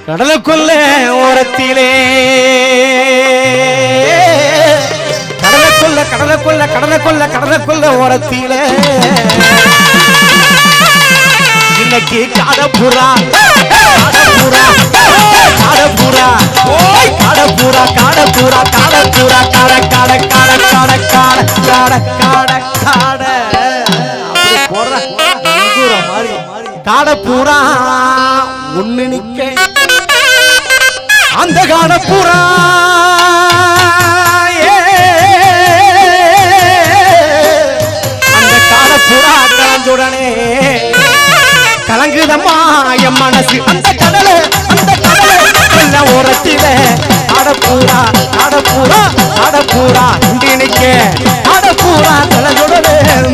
கடலுக்குள்ள ஓரத்திலே கடலுக்குள்ள கடலுக்குள்ள கடலுக்குள்ள கடலுக்குள்ள ஓரத்திலே இன்னைக்கு காடப்புறா காடப்புறா காடப்புறா ஓய் காடப்புறா காடப்புறா காடப்புறா காட காட காட காட காட காட காட காட அப்படி போடுற நங்கூர மாதிரி காடப்புறா ஒண்ணு நிக்க அந்த காடப்புறா ஏ, அந்த காடப்புறா கலந்துடனே கலங்குதம்மா என் மனசு அந்த கடலை அந்த கடலை எல்லாம் ஓரத்தில ஆடப்பூரா ஆடப்பூரா ஆடப்பூரா இங்கே நிக்க ஆடப்பூரா கலந்துடனே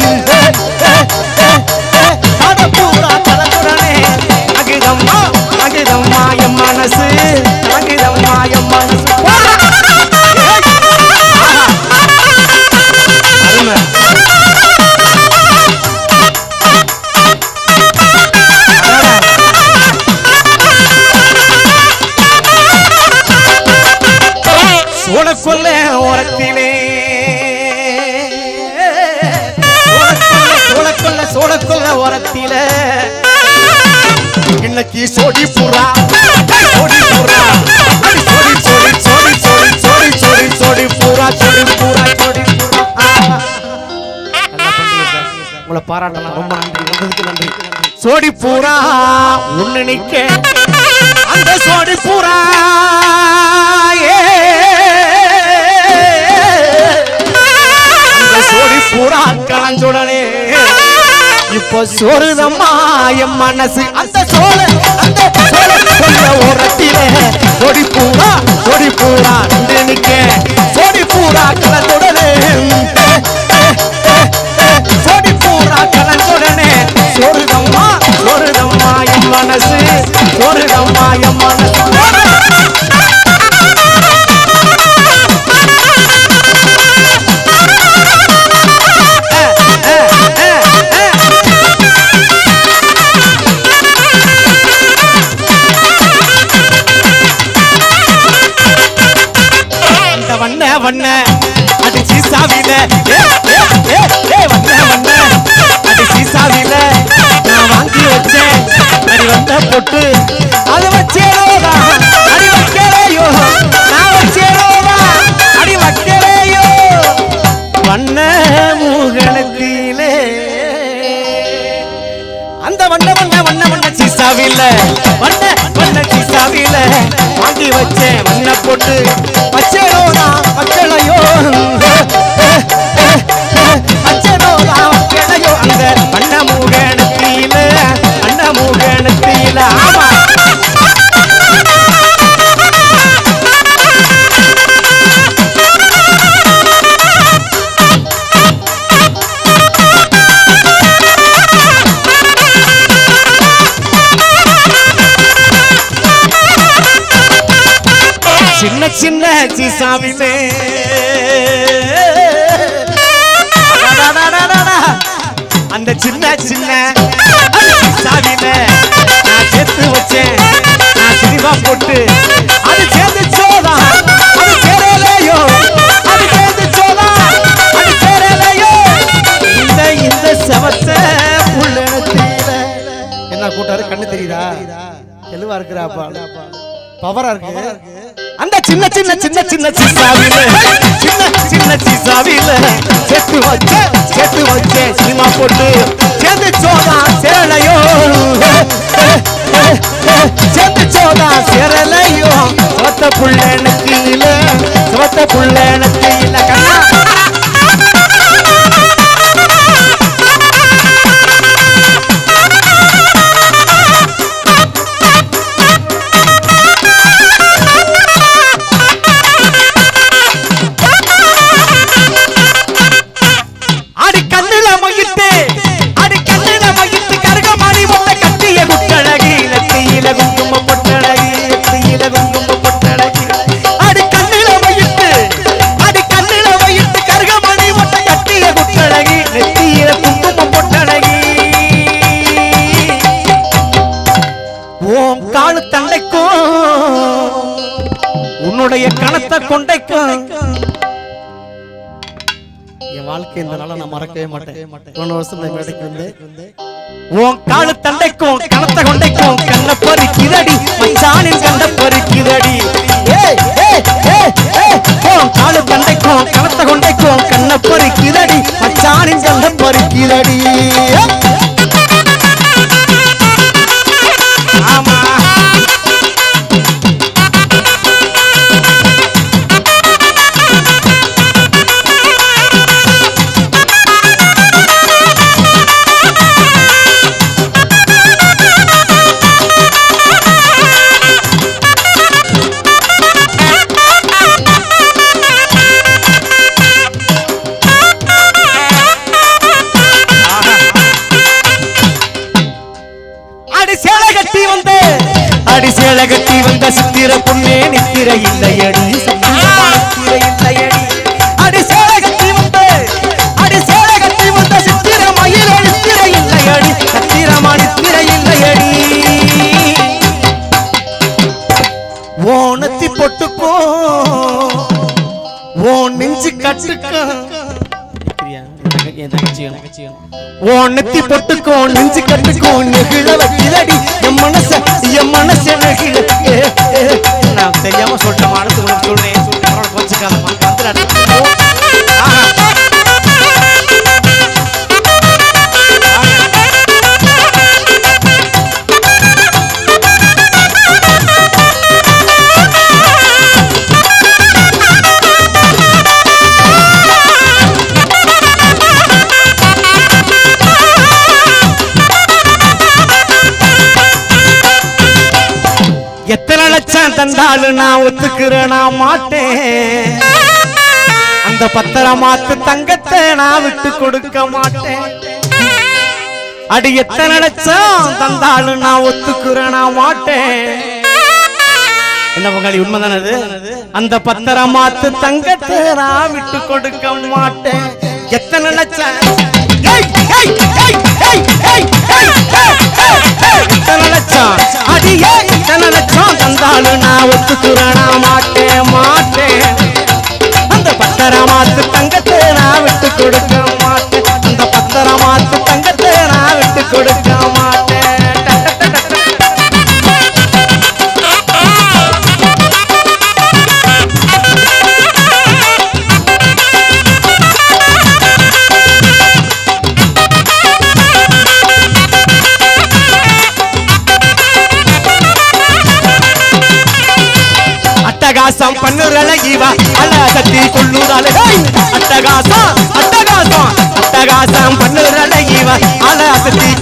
ஆடப்பூரா கலந்துடனே அகிதம்மா அகிதம்மா என் மனசு அகிதம்மா என் மனசு போடா. ஆஹா. அருமை சோழக்கொல்ல ஓரத்திலே சோழக்கொல்ல சோழக்கொல்ல ஓரத்திலே இன்னைக்கு சோடி புறா சோடி புறா அடி சோடி சோடி சோடி சோடி சோடி சோடி சோடி புறா சோடி புறா சோடி புறா ஆ. நல்லா பண்ணீங்க சார். உங்களை பாராட்டலாம் ரொம்ப நன்றி வந்ததுக்கு நன்றி சோடி பூரா ஒண்ணு நிக்க அந்த சோடி பூரா ஏ. அந்த சோடி பூரா கலஞ்சுடனே இப்போ சோறுதம்மா என் மனசு அந்த சோழ அந்த சோழ சொல்ல ஓரத்திலே சோடி பூரா சோடி பூரா நின்று நிக்க சோடி பூரா கலந்துடனே சோடி பூரா கலந்துடனே சோறுதம்மா சோறுதம்மா என் மனசு சோறுதம்மா என் மனசு அந்த வண்ண வண்ண அடி சீசாவில ஏ, ஏ, ஏ, ஏ, வண்ண வண்ண அடி சீசாவில நான் வாங்கி வச்சேன் அடி வந்த பொட்டு அது வச்சேரோதா அடி வைக்கலையோ நான் வச்சேரோதா அடி வைக்கலையோ வண்ண மூகணத்திலே அந்த வண்ண வண்ண வண்ண வண்ண சீசாவில வண்ண வண்ண சீசாவில வாங்கி வச்சேன் வண்ண போட்டு பச்சையோதா மக்களையோ பச்சையோதா மக்களையோ அந்த வண்ண மூகணத்தில வண்ண மூகணத்தில ஆமா சின்ன சின்ன சீசாவிலே அடடடடடடா. அந்த சின்ன சின்ன சீசாவில நான் சேர்த்து வச்சேன் நான் சினிமா போட்டு அது சேர்ந்து சோதா அது சேரலையோ அது சேர்ந்து சோதா அது சேரலையோ இந்த இந்த செவத்த புள்ளத்தில என்ன கூட்டாரு கண்ணு தெரியுதா தெளிவா இருக்கிறாப்பா பவரா இருக்கு அந்த சின்ன சின்ன சின்ன சின்ன சீசாவில சின்ன சின்ன சீசாவில செத்து வச்ச செத்து வச்ச சினிமா போட்டு சேர்ந்து சோதா சேரலையோ சேர்ந்து சோதா சேரலையோ சோத்த புள்ளனுக்கு இல்ல சோத்த புள்ளனுக்கு இல்ல கண்ணா அடி கண்ணுல மகிட்டு அடி கண்ணுல மகிட்டு கருகமாடி முட்டை கட்டிய குட்டழகி நெத்தியில குங்கும பொட்டழகி நெத்தியில குங்கும பொட்டழகி அடி கண்ணுல மகிட்டு அடி கண்ணுல மகிட்டு கருகமாடி முட்டை கட்டிய குட்டழகி நெத்தியில குங்கும பொட்டழகி ஓம் காலு தண்டைக்கும் உன்னுடைய கணத்தை கொண்டைக்கும் என் வாழ்க்கை இந்த நாள நான் மறக்கவே மாட்டேன் போன வருஷம் இந்த மேடைக்கு வந்து உன் காலு தண்டைக்கும் கணத்தை கொண்டைக்கும் கண்ண பறிக்குதடி மச்சானின் கண்ட பறிக்குதடி ஏய், ஏய், ஏய், ஏய். உன் காலு தண்டைக்கும் கணத்தை கொண்டைக்கும் கண்ண பறிக்குதடி மச்சானின் கண்ட பறிக்குதடி ஆமா அடி சேலை கட்டி வந்த அடி சேலை கட்டி வந்த சித்திர பொண்ணே நித்திர இல்லையடி சத்தியமா நித்திர இல்லையடி அடி சேலை கட்டி வந்த அடி சேலை கட்டி வந்த சித்திர மயில நித்திர இல்லையடி சத்திரமா நித்திர இல்லையடி ஓனத்தி பொட்டுக்கோ ஓ நெஞ்சு கட்டுக்கோ என் தங்கச்சி உன் நெத்தி பொட்டுக்கோ நெஞ்சு கட்டுக்கோ நெகிழ வைக்கிறடி என் மனச என் மனச நெகிழ ஏ, ஏ. நான் தெரியாம சொல்லிட்டேன் மனசு உனக்கு சொல்றேன் அவனோட போச்சுக்காதம்மா வந்துடாது ஆஹா. எத்தனை லட்சம் தந்தாலும் நான் ஒத்துக்கிறேன் நான் மாட்டேன் அந்த பத்திரமாத்து தங்கத்தை நான் விட்டு கொடுக்க மாட்டேன் அடி எத்தனை லட்சம் தந்தாலும் நான் ஒத்துக்கிறேன் நான் மாட்டேன் என்ன பங்காளி உண்மைதானே அது அந்த பத்திரமாத்து தங்கத்தை நான் விட்டு கொடுக்க மாட்டேன் எத்தனை லட்சம் ஏய், ஏய், ஏய், ஏய், ஏய், ஏய், ஏய், ஏய், ஏய். எத்தனை லட்சம் அடியே எத்தனை லட்சம் தந்தாலும் நான் ஒத்துக்கிறேன் நான் மாட்டேன் மாட்டேன் அந்த பத்திரமாத்து தங்கத்தை நான் விட்டு கொடுக்க மாட்டேன் அந்த பத்திரமாத்து தங்கத்தை நான் விட்டு கொடுக்க மாட்டேன் அட்டகாசம் பண்ணுறல இவா அல சத்தி கொள்ளுறாளே ஹேய்! அட்டகாசம் அட்டகாசம் அட்டகாசம் பண்ணுறல இவா அல சத்தி